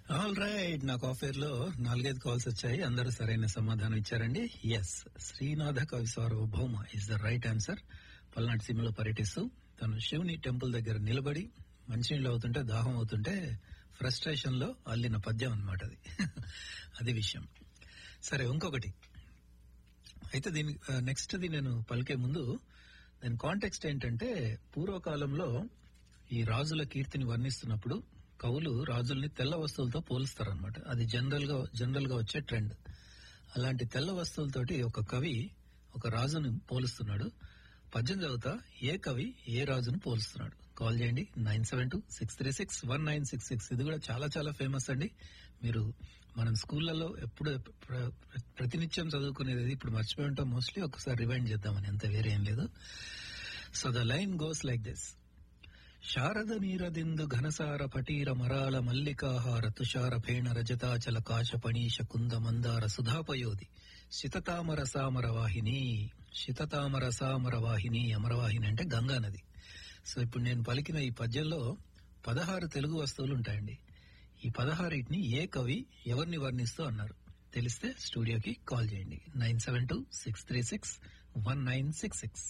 all right నాకు offer లో నాలుగైదు కాల్స్ వచ్చాయి అందరూ సరైన సమాధానం ఇచ్చారండి ఎస్ శ్రీనాథ కవి సార్వభౌమ ఇస్ ద రైట్ ఆన్సర్ పల్నాటి సీమలో పర్యటిస్తూ తను శివుని టెంపుల్ దగ్గర నిలబడి మంచినీళ్ళు అవుతుంటే దాహం అవుతుంటే ఫ్రస్ట్రేషన్ లో అల్లిన పద్యం అన్నమాట అది అది విషయం సరే ఇంకొకటి అయితే దీని నెక్స్ట్ ది నేను పలికే ముందు దాని కాంటెక్స్ట్ ఏంటంటే పూర్వకాలంలో ఈ రాజుల కీర్తిని వర్ణిస్తున్నప్పుడు కవులు రాజుల్ని తెల్ల వస్తువులతో పోలుస్తారనమాట అది జనరల్ గా జనరల్ గా వచ్చే ట్రెండ్ అలాంటి తెల్ల వస్తువులతోటి ఒక కవి ఒక రాజును పోలుస్తున్నాడు పద్యం చదువుతా ఏ కవి ఏ రాజును పోలుస్తున్నాడు కాల్ చేయండి nine seven two six three six one nine six six ఇది కూడా చాలా చాలా ఫేమస్ అండి మీరు మనం స్కూళ్లలో ఎప్పుడు ప్ర- ప్రతినిత్యం చదువుకునేది ఇప్పుడు మర్చిపోయి ఉంటాం మోస్ట్లీ ఒకసారి రివైండ్ చేద్దామని అంత వేరే ఏం లేదు so the line goes like this శారద నీరదిందు ఘనసార పటీర మరాళ మల్లికాహార తుషార ఫేణ రజతాచల కాశ పణీష కుంద మందార సుధాపయోధి శితతామర సామర వాహిని శితతామర సామర వాహిని అమరవాహిని అంటే గంగా నది సో ఇప్పుడు నేను పలికిన ఈ పద్యంలో పదహారు తెలుగు వస్తువులు ఉంటాయండి ఈ పదహారిటిని ఏ కవి ఎవరిని వర్ణిస్తూ అన్నారు తెలిస్తే స్టూడియోకి కాల్ చేయండి nine seven two six three six one nine six six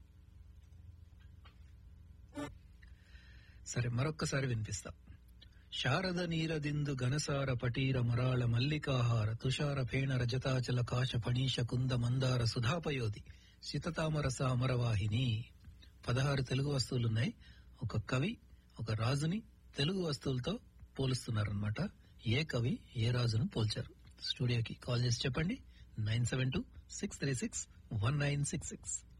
సరే మరొక్కసారి వినిపిస్తా శారద నీరదిందు ఘనసార పటీర మరాళ మల్లికాహార తుషార ఫేణ రజతాచల కాశ పణీష కుంద మందార సుధాపయోధి శితతామర సామరవాహిని పదహారు తెలుగు వస్తువులున్నాయి ఒక కవి ఒక రాజుని తెలుగు వస్తువులతో పోలుస్తున్నారనమాట ఏ కవి ఏ రాజును పోల్చారు స్టూడియోకి కాల్ చేసి చెప్పండి nine seven two six three six one nine six six